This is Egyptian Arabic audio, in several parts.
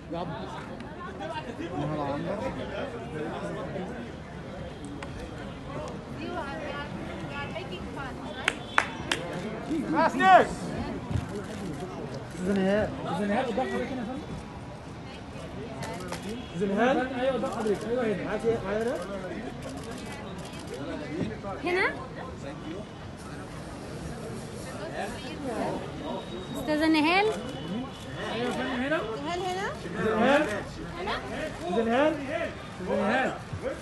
يلا نهار عنبر You are, we are, we are making fun, right? استاذ نهاء زنهال قدام حضرتك هنا يا فندم زنهال ايوه قدام حضرتك ايوه هنا معاكي معايا هنا هنا استاذة نهال ايوه يا فندم هنا نهال هنا زنهال زنهال زنهال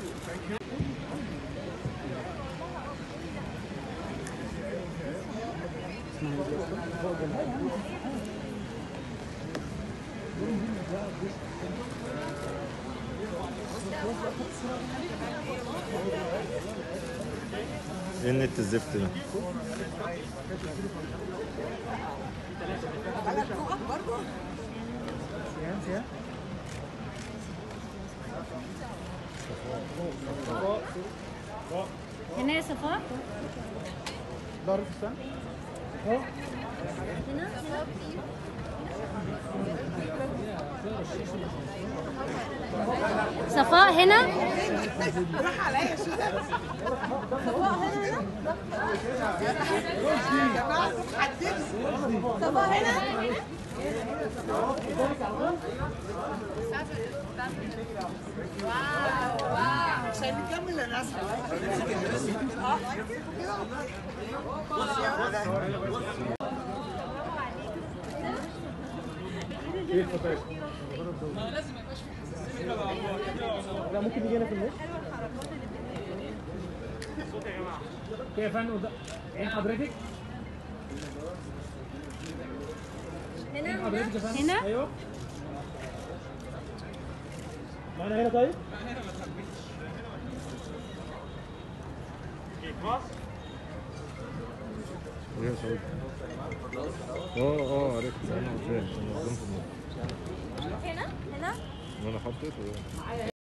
ايه النت الزفت ده هنا يا صفاء ضرب السن هنا هنا صفاء هنا صفاء هنا عشان نكمل الرسم ايه الفطاير لا ممكن يجي هنا في النص ايه يا فندم قدام عين حضرتك عين حضرتك يا فندم هنا ايوه معانا هنا طيب ايه يا سعود اه اه عرفت انا فين انا قدام في النص هنا هنا ما انا حطيته